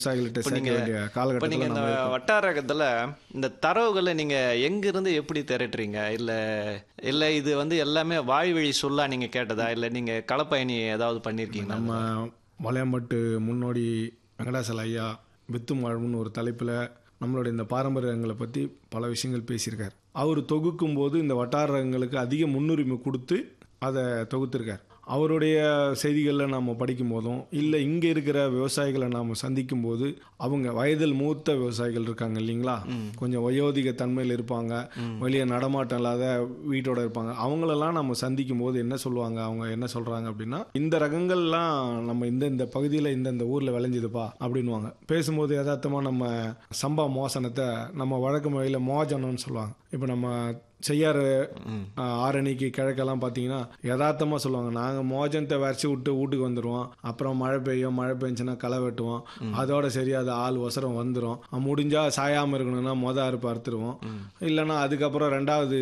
விவசாயிகள்கிட்ட இப்ப சேர்க்க நீங்க- வேண்டிய இப்போ காலகட்டத்தில் நீங்கள் இந்த நம்ம இருக்கோம். வட்டாரகத்தில் இந்த தரவுகளை நீங்கள் எங்கிருந்து எப்படி திரட்டுறீங்க இல்லை இல்லை இது வந்து எல்லாமே வாய்வழி சொல்லா நீங்கள் கேட்டதா இல்லை நீங்கள் களப்பயணி ஏதாவது பண்ணியிருக்கீங்களா நம்ம வளையம்பட்டு முன்னோடி வெங்கடாசல ஐயா வித்தும் வாழ்வுன்னு ஒரு தலைப்பில் நம்மளுடைய இந்த பாரம்பரியங்களை பற்றி பல விஷயங்கள் பேசியிருக்கார் அவர் தொகுக்கும் போது இந்த வட்டாரங்களுக்கு அதிக முன்னுரிமை கொடுத்து அதை தொகுத்திருக்கார் அவருடைய செய்திகளில் நாம் படிக்கும் போதும் இல்லை இங்கே இருக்கிற விவசாயிகளை நாம் சந்திக்கும் போது அவங்க வயதில் மூத்த விவசாயிகள் இருக்காங்க இல்லைங்களா கொஞ்சம் வயோதிக தன்மையில் இருப்பாங்க வெளியே நடமாட்டம் இல்லாத வீட்டோட இருப்பாங்க அவங்களெல்லாம் நம்ம சந்திக்கும் போது என்ன சொல்லுவாங்க அவங்க என்ன சொல்கிறாங்க அப்படின்னா இந்த ரகங்கள்லாம் நம்ம இந்த இந்த பகுதியில் இந்த இந்த ஊரில் விளைஞ்சுதுப்பா அப்படின்வாங்க பேசும்போது யதார்த்தமாக நம்ம சம்பா மோசனத்தை நம்ம வழக்கு முறையில் மோஜனம்னு சொல்லுவாங்க இப்போ நம்ம செய்யாறு ஆ, ஆரணிக்கு கிழக்கெல்லாம் பார்த்தீங்கன்னா யதார்த்தமாக சொல்லுவாங்க நாங்கள் மோஜனத்தை வரைச்சி விட்டு வீட்டுக்கு வந்துடுவோம் அப்புறம் மழை பெய்யும் மழை பெஞ்சுன்னா களை வெட்டுவோம் அதோட சரி அது ஆள் ஒசரம் வந்துடும் முடிஞ்சா சாயாமல் இருக்கணும்னா மொத அறுப்பு அறுத்துருவோம் இல்லைன்னா அதுக்கப்புறம் ரெண்டாவது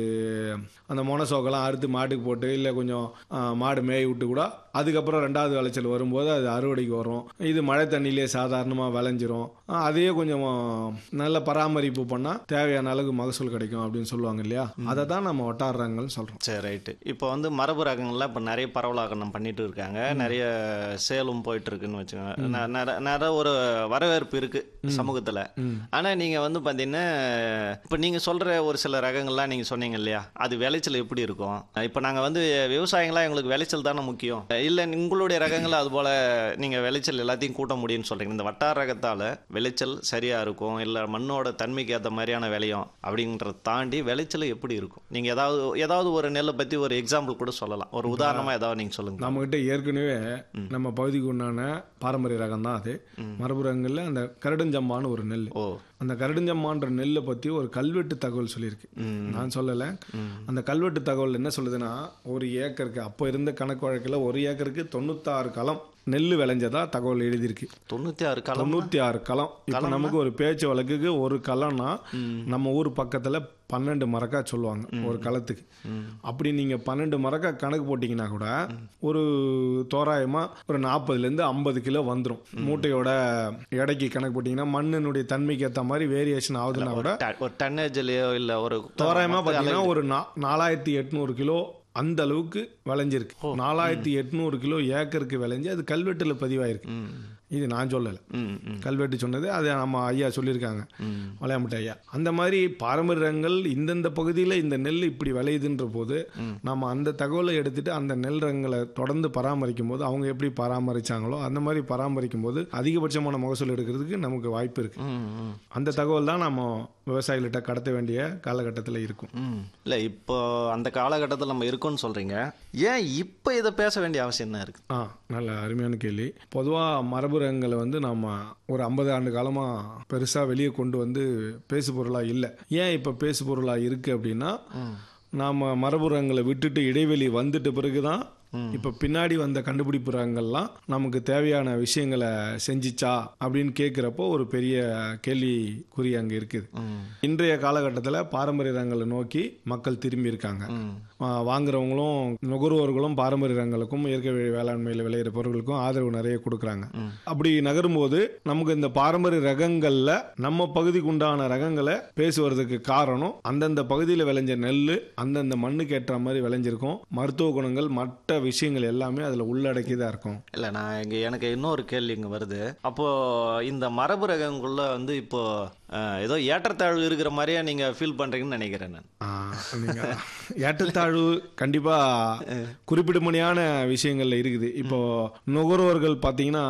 அந்த மொனசோக்கெல்லாம் அறுத்து மாட்டுக்கு போட்டு இல்லை கொஞ்சம் ஆ, மாடு மேய விட்டு கூட அதுக்கப்புறம் ரெண்டாவது விளைச்சல் வரும்போது அது அறுவடைக்கு வரும் இது மழை தண்ணியிலே சாதாரணமாக விளைஞ்சிரும் ஆ, அதையே கொஞ்சம் நல்ல பராமரிப்பு பண்ணால் தேவையான அளவுக்கு மகசூல் கிடைக்கும் அப்படின்னு சொல்லுவாங்க இல்லையா அதை தான் நம்ம வட்டாரங்கள்னு சொல்கிறோம் சரி ரைட்டு இப்போ வந்து மரபு ரகங்கள்லாம் இப்போ நிறைய பரவலாக்கணும் பண்ணிட்டு இருக்காங்க நிறைய சேலும் போயிட்டு இருக்குன்னு வச்சுக்கோங்க ந- நிற- நிறைய ஒரு வரவேற்பு இருக்கு சமூகத்தில் ஆனால் நீங்கள் வந்து பார்த்தீங்கன்னா இப்போ நீங்கள் சொல்கிற ஒரு சில ரகங்கள்லாம் நீங்கள் சொன்னீங்க இல்லையா அது விளைச்சல் எப்படி இருக்கும் இப்போ நாங்கள் வந்து விவசாயிங்களா எங்களுக்கு விளைச்சல் தானே முக்கியம் இல்லை உங்களுடைய ரகங்கள் அது போல் நீங்கள் விளைச்சல் எல்லாத்தையும் கூட்ட முடியும்னு சொல்கிறீங்க இந்த வட்டார ரகத்தால் விளைச்சல் சரியாக இருக்கும் இல்லை மண்ணோட தன்மைக்கு ஏற்ற மாதிரியான விளையும் அப்படின்றத தாண்டி விளைச்சல் எப்படி இருக்கும் நீங்கள் ஏதாவது ஏதாவது ஒரு நெல்லை பற்றி ஒரு எக்ஸாம்பிள் கூட சொல்லலாம் ஒரு உதாரணமாக ஏதாவது நீங்கள் சொல்லுங்கள் நம்மகிட்ட ஏற்கனவே நம்ம பகுதிக்கு உண்டான பாரம்பரிய ரகம் தான் அது மரபு ரகங்களில் அந்த கரடுஞ்சம்பான்னு ஒரு நெல் ஓ அந்த கரடுஞ்சம்மான்ற நெல்லை பற்றி ஒரு கல்வெட்டு தகவல் சொல்லியிருக்கு நான் சொல்லலை அந்த கல்வெட்டு தகவல் என்ன சொல்லுதுன்னா ஒரு ஏக்கருக்கு அப்போ இருந்த கணக்கு வழக்கில் ஒரு ஏக்கருக்கு தொண்ணூத்தாறு களம் நெல் விளைஞ்சதா தகவல் எழுதியிருக்கு தொண்ணூற்றி ஆறு காலம் தொண்ணூத்தி ஆறு களம் இப்போ நமக்கு ஒரு பேச்சு வழக்குக்கு ஒரு களம்னா நம்ம ஊர் பக்கத்துல பன்னெண்டு மரக்கா சொல்லுவாங்க ஒரு களத்துக்கு அப்படி நீங்க பன்னெண்டு மரக்கா கணக்கு போட்டீங்கன்னா கூட ஒரு தோராயமா ஒரு நாற்பதுல இருந்து ஐம்பது கிலோ வந்துரும் மூட்டையோட எடைக்கு கணக்கு போட்டீங்கன்னா மண்ணினுடைய தன்மைக்கு ஏத்த மாதிரி வேரியேஷன் ஆகுதுன்னா கூட ட- ஒரு டன்னேஜ்லையோ இல்லை ஒரு தோராயமா பாத்தீங்கன்னா ஒரு நா- நாலாயிரத்தி எட்நூறு கிலோ அந்த அளவுக்கு விளைஞ்சிருக்கு நாலாயிரத்தி எட்நூறு கிலோ ஏக்கருக்கு விளைஞ்சு அது கல்வெட்டுல பதிவாயிருக்கு இது நான் சொல்லலை ம் ம் கல்வெட்டு சொன்னது அது நம்ம ஐயா சொல்லியிருக்காங்க வளையாமட்ட ஐயா அந்த மாதிரி பாரம்பரியங்கள் இந்தந்த பகுதியில் இந்த நெல் இப்படி விளையுதுன்ற போது நம்ம அந்த தகவலை எடுத்துட்டு அந்த நெல் ரகங்களை தொடர்ந்து பராமரிக்கும் போது அவங்க எப்படி பராமரிச்சாங்களோ அந்த மாதிரி பராமரிக்கும் போது அதிகபட்சமான மகசூல் எடுக்கிறதுக்கு நமக்கு வாய்ப்பு இருக்கு ம் ம் அந்த தகவல் தான் நம்ம விவசாயிகள்கிட்ட கடத்த வேண்டிய காலகட்டத்தில் இருக்கும் ம் இல்லை இப்போ அந்த காலகட்டத்தில் நம்ம இருக்கோம்னு சொல்கிறீங்க ஏன் இப்போ இதை பேச வேண்டிய அவசியம் என்ன இருக்குது ஆ நல்ல அருமையான கேள்வி பொதுவாக மரபு ரகங்களை வந்து நம்ம ஒரு ஐம்பது ஆண்டு காலமாக பெருசாக வெளியே கொண்டு வந்து பேசு பொருளாக இல்லை ஏன் இப்போ பேசு பொருளாக இருக்குது அப்படின்னா நாம் மரபு ரகங்களை விட்டுட்டு இடைவெளி வந்துட்ட பிறகு தான் இப்போ பின்னாடி வந்த கண்டுபிடிப்பு ரகங்கள்லாம் நமக்கு தேவையான விஷயங்களை செஞ்சிச்சா அப்படின்னு கேட்குறப்போ ஒரு பெரிய கேள்விக்குறி அங்கே இருக்குது இன்றைய காலகட்டத்தில் பாரம்பரிய ரகங்களை நோக்கி மக்கள் திரும்பி இருக்காங்க ஆ, வாங்குறவங்களும் நுகர்வோர்களும் பாரம்பரிய ரகங்களுக்கும் இயற்கை வே- வேளாண்மையில் விளையிற பொருட்களுக்கும் ஆதரவு நிறைய கொடுக்குறாங்க அப்படி நகரும்போது நமக்கு இந்த பாரம்பரிய ரகங்கள்ல நம்ம பகுதிக்கு உண்டான ரகங்களை பேசுவதற்கு காரணம் அந்தந்த பகுதியில் விளைஞ்ச நெல் அந்தந்த மண்ணுக்கு ஏற்ற மாதிரி விளைஞ்சிருக்கும் மருத்துவ குணங்கள் மற்ற விஷயங்கள் எல்லாமே அதில் உள்ளடக்கியதாக இருக்கும் இல்லை நான் இங்கே எனக்கு இன்னொரு கேள்வி இங்கே வருது அப்போது இந்த மரபு ரகங்குள்ள வந்து இப்போ அஹ், ஏதோ ஏற்றத்தாழ்வு இருக்கிற மாதிரியே நீங்கள் ஃபீல் பண்ணுறீங்கன்னு நினைக்கிறேன் நான் ஆ, நீங்க ஏற்றத்தாழ்வு கண்டிப்பா குறிப்பிடும்படியான விஷயங்கள்ல இருக்குது இப்போ நுகர்வோர்கள் பார்த்தீங்கன்னா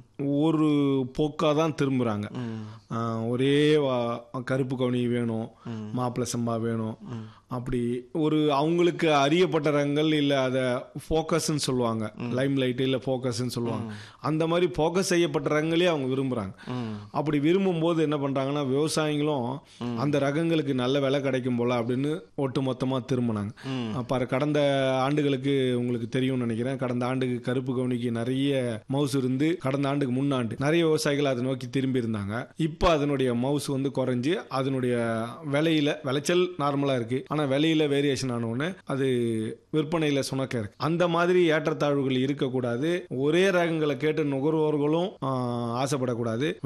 ஒரு போக்கா தான் திரும்புறாங்க ஆ, ஒரே வா- கருப்பு கவுனி வேணும் மாப்பிள்ளை சம்பா வேணும் அப்படி ஒரு அவங்களுக்கு அறியப்பட்ட ரகங்கள் இல்லை அதை ஃபோக்கஸ்ன்னு சொல்லுவாங்க லைம் லைட் இல்லை ஃபோக்கஸ்ன்னு சொல்லுவாங்க அந்த மாதிரி ஃபோக்கஸ் செய்யப்பட்ட ரகங்களே அவங்க விரும்புகிறாங்க அப்படி விரும்பும்போது என்ன பண்ணுறாங்கன்னா விவசாயிகளும் அந்த ரகங்களுக்கு நல்ல விலை கிடைக்கும் போல அப்படின்னு ஒட்டு மொத்தமாக திரும்பினாங்க அப்போ கடந்த ஆண்டுகளுக்கு உங்களுக்கு தெரியும்னு நினைக்கிறேன் கடந்த ஆண்டுக்கு கருப்பு கவுனிக்கு நிறைய மவுஸ் இருந்து கடந்த ஆண்டுக்கு முன்னாண்டு நிறைய விவசாயிகள் அதை நோக்கி திரும்பி இருந்தாங்க இப்போ அதனுடைய மவுஸ் வந்து குறைஞ்சு அதனுடைய விலையில விளைச்சல் நார்மலாக இருக்கு ஆனால் விலையில வேரியேஷன் ஆனவுடனே அது விற்பனையில் சுணக்க இருக்கு அந்த மாதிரி ஏற்றத்தாழ்வுகள் இருக்கக்கூடாது ஒரே ரகங்களை கேட்டு நுகர்வோர்களும் ஆ, ஆசைப்படக்கூடாது